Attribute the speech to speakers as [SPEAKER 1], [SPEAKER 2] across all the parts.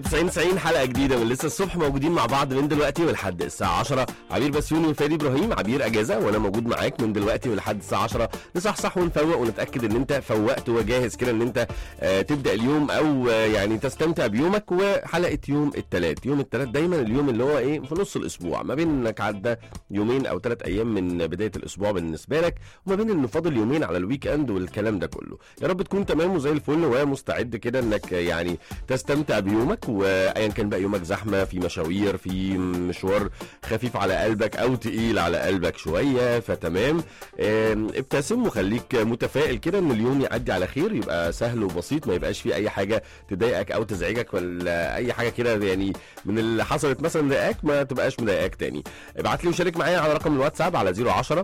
[SPEAKER 1] 90 90 حلقه جديده من لسه الصبح موجودين مع بعض من دلوقتي ولحد الساعه 10 عبير بسيوني وفادي ابراهيم عبير اجازه وانا موجود معاك من دلوقتي ولحد الساعه 10 نصحصح ونفوق ونتاكد ان انت فوقت وجاهز كده ان انت آه تبدا اليوم او آه يعني تستمتع بيومك وحلقه يوم الثلاث يوم الثلاث دايما اليوم اللي هو ايه في نص الاسبوع ما بين انك عدى يومين او ثلاث ايام من بدايه الاسبوع بالنسبه لك وما بين انه فاضل يومين على الويك اند والكلام ده كله يا رب تكون تمام وزي الفل ومستعد كده انك يعني تستمتع بيومك وايا كان بقى يومك زحمه في مشاوير في مشوار خفيف على قلبك او تقيل على قلبك شويه فتمام آم، ابتسم وخليك متفائل كده ان اليوم يعدي على خير يبقى سهل وبسيط ما يبقاش فيه اي حاجه تضايقك او تزعجك ولا اي حاجه كده يعني من اللي حصلت مثلا مضايقاك ما تبقاش مضايقاك تاني ابعت لي وشارك معايا على رقم الواتساب على 010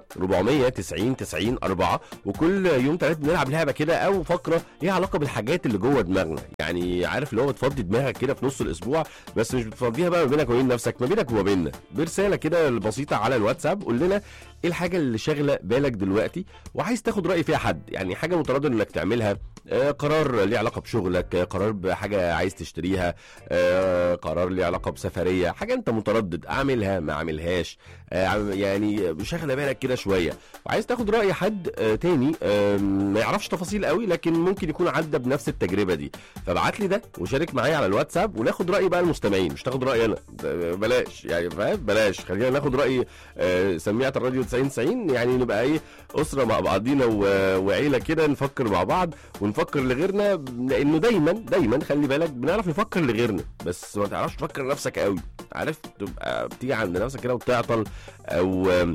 [SPEAKER 1] 490 90 4 وكل يوم ثلاث بنلعب لعبه كده او فقره ليها علاقه بالحاجات اللي جوه دماغنا يعني عارف اللي هو بتفضي دماغك كده في نص الاسبوع بس مش بتفضيها بقى ما بينك وبين نفسك ما بينك وما بيننا برساله كده بسيطه على الواتساب قول لنا ايه الحاجه اللي شاغله بالك دلوقتي وعايز تاخد راي فيها حد يعني حاجه متردد انك تعملها آه، قرار ليه علاقه بشغلك آه، قرار بحاجه عايز تشتريها آه، قرار ليه علاقه بسفريه حاجه انت متردد اعملها ما اعملهاش آه، عم- يعني شاغله بالك كده شويه وعايز تاخد راي حد آه، تاني آه، ما يعرفش تفاصيل قوي لكن ممكن يكون عدى بنفس التجربه دي فابعت لي ده وشارك معايا على الواتساب وناخد راي بقى المستمعين مش تاخد رايي انا ده بلاش يعني فاهم بلاش خلينا ناخد راي آه، سميعه الراديو 90 90 يعني نبقى ايه اسره مع بعضينا و- وعيله كده نفكر مع بعض ونفكر لغيرنا لانه دايما دايما خلي بالك بنعرف نفكر لغيرنا بس ما تعرفش تفكر لنفسك قوي عارف تبقى بتيجي عند نفسك كده وتعطل او آم،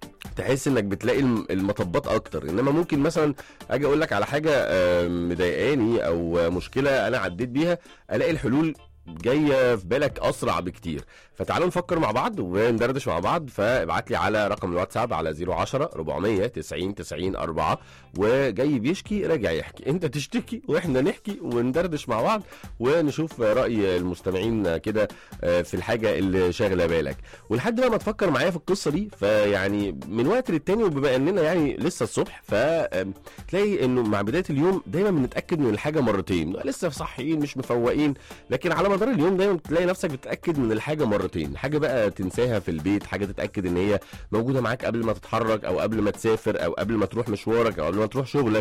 [SPEAKER 1] تحس انك بتلاقي الم- المطبات اكتر انما ممكن مثلا اجي اقول لك على حاجه آم، مضايقاني او مشكله انا عديت بيها الاقي الحلول جايه في بالك اسرع بكتير فتعالوا نفكر مع بعض وندردش مع بعض فابعت لي على رقم الواتساب على 010 490 90 4 وجاي بيشكي راجع يحكي انت تشتكي واحنا نحكي وندردش مع بعض ونشوف راي المستمعين كده آه، في الحاجه اللي شاغله بالك ولحد بقى ما تفكر معايا في القصه دي فيعني من وقت للتاني وبما اننا يعني لسه الصبح فتلاقي انه مع بدايه اليوم دايما بنتاكد من الحاجه مرتين لسه صاحيين مش مفوقين لكن على مدار اليوم دايما بتلاقي نفسك بتتاكد من الحاجه مرتين حاجه بقى تنساها في البيت حاجه تتاكد ان هي موجوده معاك قبل ما تتحرك او قبل ما تسافر او قبل ما تروح مشوارك او قبل ما تروح شغلك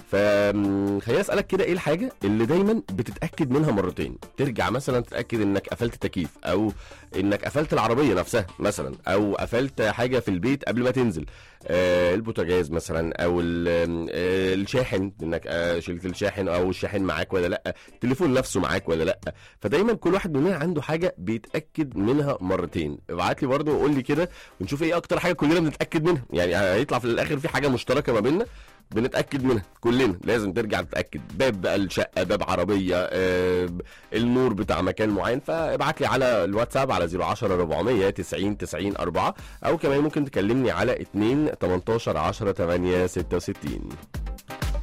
[SPEAKER 1] فخليني اسالك كده ايه الحاجه اللي دايما بتتاكد منها مرتين ترجع مثلا تتاكد انك قفلت التكييف او انك قفلت العربيه نفسها مثلا او قفلت حاجه في البيت قبل ما تنزل آه البوتاجاز مثلا او ال- آه الشاحن انك آه شلت الشاحن او الشاحن معاك ولا لا التليفون نفسه معاك ولا لا فدايما كل واحد مننا عنده حاجه بيتاكد منها مرتين ابعت لي برده وقول لي كده ونشوف ايه اكتر حاجه كلنا بنتاكد منها يعني هيطلع في الاخر في حاجه مشتركه ما بيننا بنتاكد منها كلنا لازم ترجع تتاكد باب بقى الشقه باب عربيه آه النور بتاع مكان معين فابعت لي على الواتساب على 010 490 90 4 او كمان ممكن تكلمني على 2 18 10 8 66